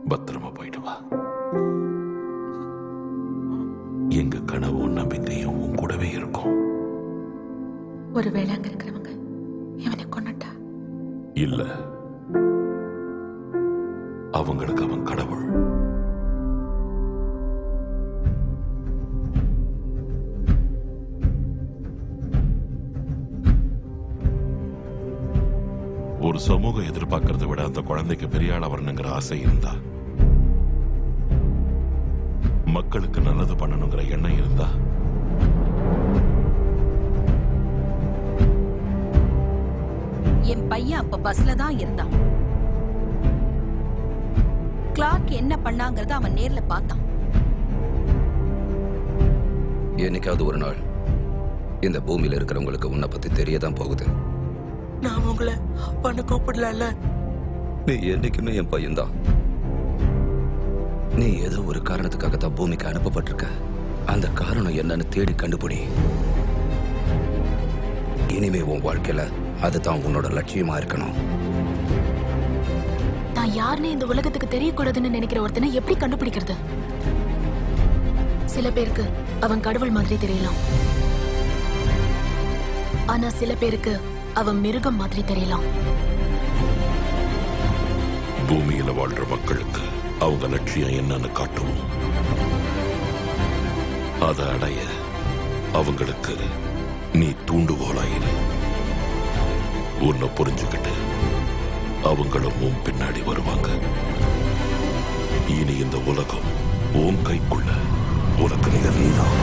பத்திரமா போயிட்டு வா எங்க கனவும் நம்பிக்கையும் உன் கூடவே இருக்கும் ஒருவேளை அங்க இருக்கிறவங்க இவனை கொண்டுட்டா இல்ல அவங்களுக்கு அவன் கடவுள் ஒரு சமூகம் எதிர்பார்க்கறதை விட அந்த குழந்தைக்கு பெரிய ஆளா வரணுங்கிற ஆசை இருந்தா மக்களுக்கு நல்லது பண்ணணுங்கிற எண்ணம் இருந்தா என் பையன் அப்ப பஸ்ல தான் இருந்தான் கிளார்க் என்ன பண்ணாங்கறத அவன் நேர்ல பார்த்தான் என்னைக்காவது ஒரு நாள் இந்த பூமியில இருக்கிறவங்களுக்கு உன்னை பத்தி தெரியதான் போகுது நான் உங்களை பண்ண கூப்பிடல நீ என்னைக்குமே என் பையன்தான் நீ ஏதோ ஒரு காரணத்துக்காக தான் பூமிக்கு அனுப்பப்பட்டிருக்க அந்த காரணம் என்னன்னு தேடி கண்டுபிடி இனிமே உன் வாழ்க்கையில அதுதான் உன்னோட லட்சியமா இருக்கணும் தான் யாருன்னு இந்த உலகத்துக்கு தெரியக்கூடாதுன்னு நினைக்கிற ஒருத்தனை எப்படி கண்டுபிடிக்கிறது சில பேருக்கு அவன் கடவுள் மாதிரி தெரியலாம் ஆனா சில பேருக்கு அவன் மிருகம் மாதிரி தெரியலாம் பூமியில வாழ்ற மக்களுக்கு அவங்க லட்சியம் என்னன்னு காட்டுவோம் அதை அடைய அவங்களுக்கு நீ தூண்டுகோலாயிரு உன்னை புரிஞ்சுக்கிட்டு அவங்களும் உன் பின்னாடி வருவாங்க இனி இந்த உலகம் உன் கைக்குள்ள உனக்கு நிகர் நீதான்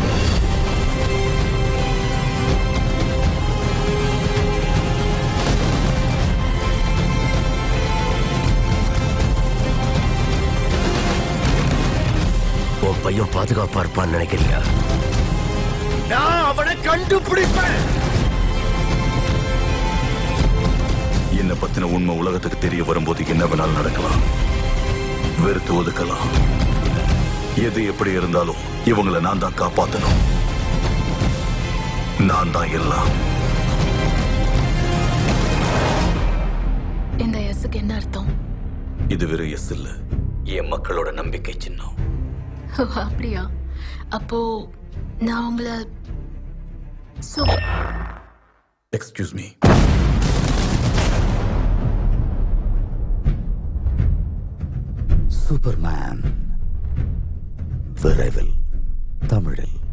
உன் பையன் பாதுகாப்பா இருப்பான்னு நினைக்கிறியா நான் அவனை கண்டுபிடிப்பேன் என்னை பத்தின உண்மை உலகத்துக்கு தெரிய வரும்போது என்ன வேணாலும் நடக்கலாம் வெறுத்து ஒதுக்கலாம் எது எப்படி இருந்தாலும் இவங்களை நான் தான் காப்பாத்தணும் நான் தான் எல்லாம் இந்த எஸ்ஸுக்கு என்ன அர்த்தம் இது வெறும் எஸ் இல்ல என் மக்களோட நம்பிக்கை சின்னம் ஓ, அப்படியா அப்போ நான் உங்களை சூப்பர் எக்ஸ்கியூஸ் மீ சூப்பர்மேன் விரைவில் தமிழில்